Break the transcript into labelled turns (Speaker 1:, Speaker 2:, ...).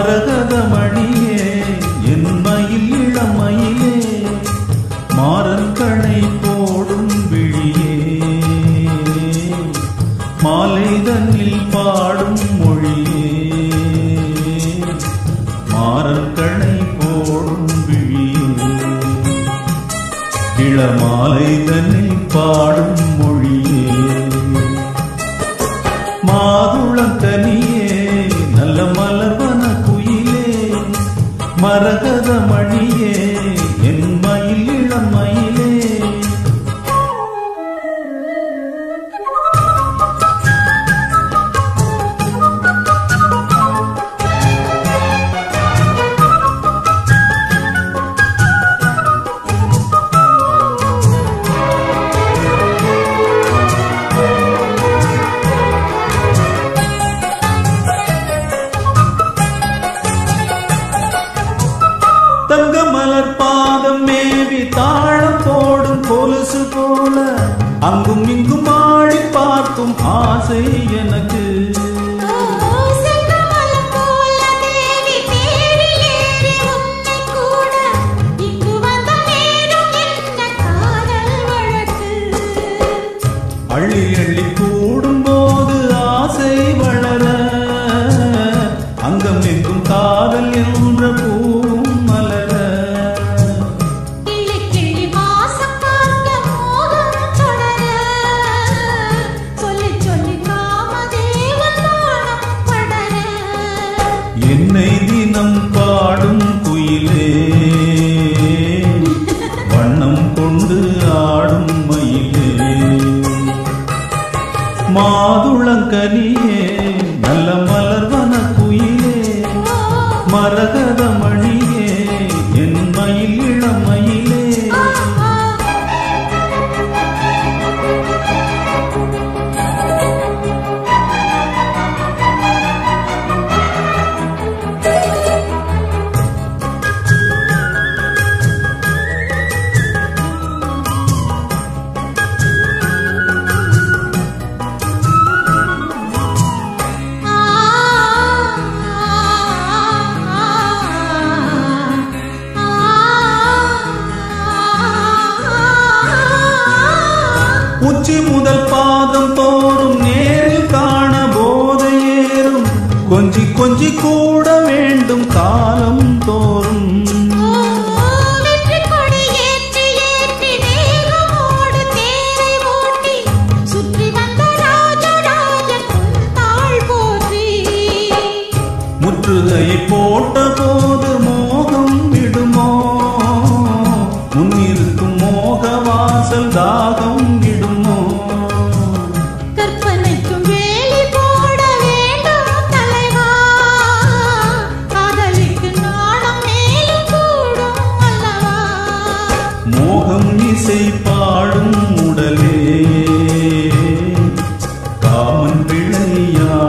Speaker 1: மரகதமணியே என் மயில் இளமயிலே மாறன் கணை போடும் விழியே மாலை தன்னில் பாடும் மொழியே மாறன் கணை போடும் விழியே இளமாலை தன்னில் பாடும் மொழியே மாதுளம் கனியே நல்ல மலர்வன குயிலே மரகத மணியே என் மயில் இளம் மயிலே தங்க மலர் பாதம் மேவி தாழம் போடும் கொலுசு போல அங்கும் இங்கும் ஆடி பார்த்தும் ஆசை எனக்கு
Speaker 2: செங்கமலம் போல தேவி தேரில் ஏறி உன்னை கூட இங்கு வந்த நேரம் என்ன காதல் வழக்கு
Speaker 1: அள்ளி அள்ளி கூடும் போது ஆசை வளர அங்கம் எங்கும் காதல் என்ற பூவும் மலர
Speaker 2: கிளி கிளி வாசம் பார்க்க மோகம் தொடர சொல்லி சொல்லி காமதேவன் வானம் படர
Speaker 1: என்னை தினம் பாடும் குயிலே வண்ணம் கொண்டு ஆடும் மயிலே மாதுளங்கனியே நல்ல மலர்வன குயிலே மரகத மணியே என் மயில் இளமயிலே உச்சி முதல் பாதம் தோறும் நேரில் காண போதை ஏறும் கொஞ்சி கொஞ்சி கூட வேண்டும் காலம் தோறும்
Speaker 2: வெற்றி கொடி ஏற்றி ஏற்றி வேகமோடு தேரை ஓட்டி சுற்றி வந்த ராஜராஜன் தாழ் போற்றி
Speaker 1: முற்றுகையை போட்ட போது மோகம் விடுமோ முன்னிருக்கும் மோக வாசல் தாகம் விடுமோ
Speaker 2: கற்பனைக்கும் வேலி போட வேண்டாம் தலைவா காதலிக்கு நாணம் மேலும் கூடும் அல்லவா
Speaker 1: மோகம் இசை பாடும் உடலே காமன் விளையாடும்